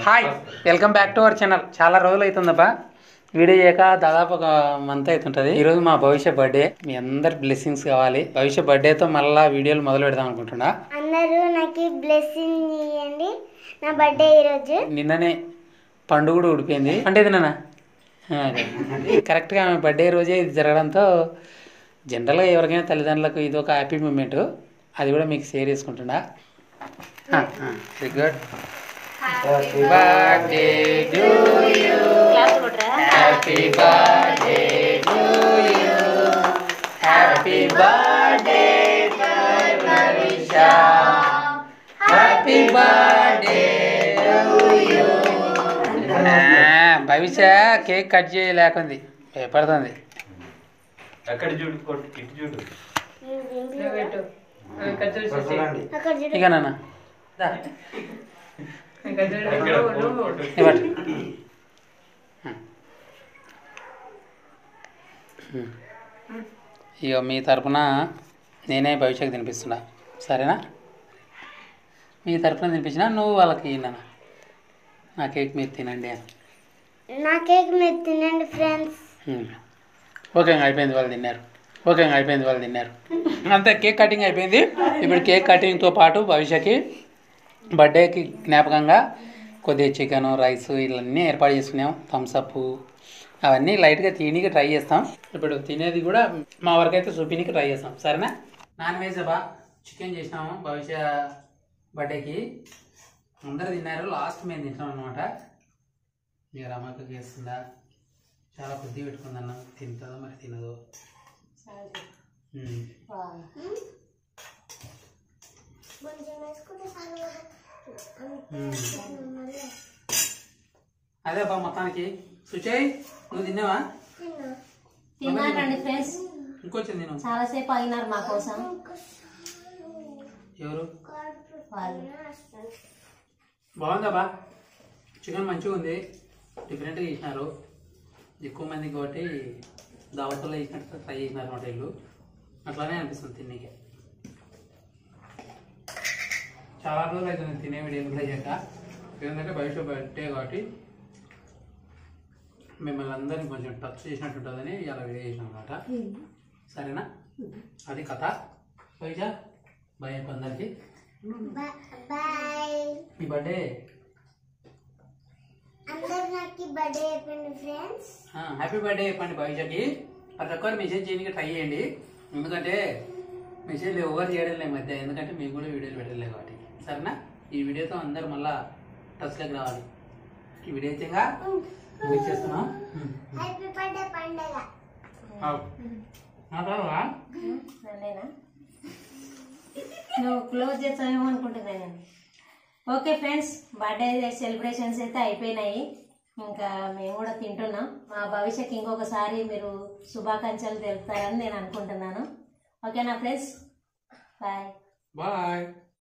Hi welcome back to our channel చాలా రోజులు అవుతుందబ్బా video చేయక దాదాపు ఒక మంత్ అవుతుంటుంది ఈరోజు మా భవిష్య బర్త్డే మీ అందరి బ్లెస్సింగ్స్ కావాలి భవిష్య బర్త్డేతో మళ్ళీ వీడియోలు మొదలు పెడదాం అనుకుంటున్నా అందరూ నాకు బ్లెస్సింగ్ ఇవ్వండి నా బర్త్డే ఈరోజు నిన్ననే పండుగ కూడా ఊడిపోయింది అంటే ఇది నాన్న కరెక్ట్గా ఆమె బర్త్డే రోజే ఇది జరగడంతో జనరల్గా ఎవరికైనా తల్లిదండ్రులకు ఇది ఒక హ్యాపీ మూమెంట్ అది కూడా మీకు షేర్ చేసుకుంటున్నా very good happy birthday to you happy birthday to you happy birthday Bhavishya happy birthday Bhavishya cake cut చేయలేకుంది భయపడుతుంది అక్కడ చూడు కొట్టు ఇటు చూడు అక్కడ చూడు ఇక నాన్న దా. ఇక్కడ కొట్టు, కొట్టు. ఇవ్వండి ఇక మీ తరపున నేనే భవిష్యత్తు తినిపిస్తున్నా సరేనా మీ తరపున తినిపించినా నువ్వు వాళ్ళకి నాన్న నా కేక్ మీరు తినండి అని నా కేక్ మీరు తినండి ఫ్రెండ్స్ ఉమ్. ఓకే ఇంకా అయిపోయింది వాళ్ళు తిన్నారు ఓకే ఇంకా అయిపోయింది వాళ్ళు తిన్నారు అంతే కేక్ కటింగ్ అయిపోయింది ఇప్పుడు కేక్ కటింగ్తో పాటు భవిష్యత్కి బర్త్డేకి జ్ఞాపకంగా కొద్దిగా చికెన్ రైస్ ఇవన్నీ ఏర్పాటు చేసుకున్నాం థమ్స్అప్ అవన్నీ లైట్గా తినీకి ట్రై చేస్తాం ఇప్పుడు తినేది కూడా మా వరకైతే చూపినికి ట్రై చేస్తాం సరేనా నాన్ వెజ్ బా చికెన్ చేసినాము భవిష్య బర్త్డేకి అందరు తిన్నారు లాస్ట్ మేము తింటాం అనమాట ఇక రమకు చేస్తుందా చాలా కొద్దిగా పెట్టుకుందన్న తింటుందో మరి తినదో ఉమ్. ఉమ్. అదే బా మొత్తానికి సుచయ్ నువ్వు తిన్నావా తిన్నారండి ఫ్రెండ్స్ ఇంకొంచెం తిను చాలాసేపు అయినారు మా కోసం ఎవరు వాళ్ళు బాగుందా బా చికెన్ మంచిగా ఉంది డిఫరెంట్గా చేసినారు ఎక్కువ మంది కాబట్టి దావతలో వేసినట్టు ట్రై చేసినారు అనమాట వీళ్ళు అట్లానే అనిపిస్తుంది తిన్నీకే చాలా రోజులు అవుతుంది తినే వీడియోలు కూడా చేయక ఎందుకంటే బయట బర్త్డే కాబట్టి మిమ్మల్ని అందరినీ కొంచెం టచ్ చేసినట్టు ఉంటుందని ఇలా వీడియో చేసినాం అనమాట సరేనా అది కథ పైజా బాయ్ చెప్పు అందరికీ బాయ్ మీ బర్త్డే అందరూ నాకు బర్త్డే అయిపోయింది ఫ్రెండ్స్ హ్యాపీ బర్త్డే చెప్పండి భవిష్యత్కి ప్రతి ఒక్కరు మెసేజ్ చేయడానికి ట్రై చేయండి ఎందుకంటే మెసేజ్లు ఎవరు చేయడం లేదు మధ్య ఎందుకంటే మేము కూడా వీడియోలు పెట్టలేదు కాబట్టి సరేనా ఈ వీడియోతో అందరు మళ్ళా టచ్లోకి రావాలి ఈ వీడియో అయితే ఇంకా ముగిచ్చేస్తున్నాం హ్యాపీ బర్త్డే పండగ మాట్లాడవా నన్నేనా నువ్వు క్లోజ్ చేస్తావేమో అనుకుంటున్నాను నేను ఓకే ఫ్రెండ్స్ బర్త్డే సెలబ్రేషన్స్ అయితే అయిపోయినాయి ఇంకా మేము కూడా తింటున్నాం మా భవిష్యత్కి ఇంకొకసారి మీరు శుభాకాంక్షలు తెలుపుతారని నేను అనుకుంటున్నాను ఓకేనా ఫ్రెండ్స్ బాయ్ బాయ్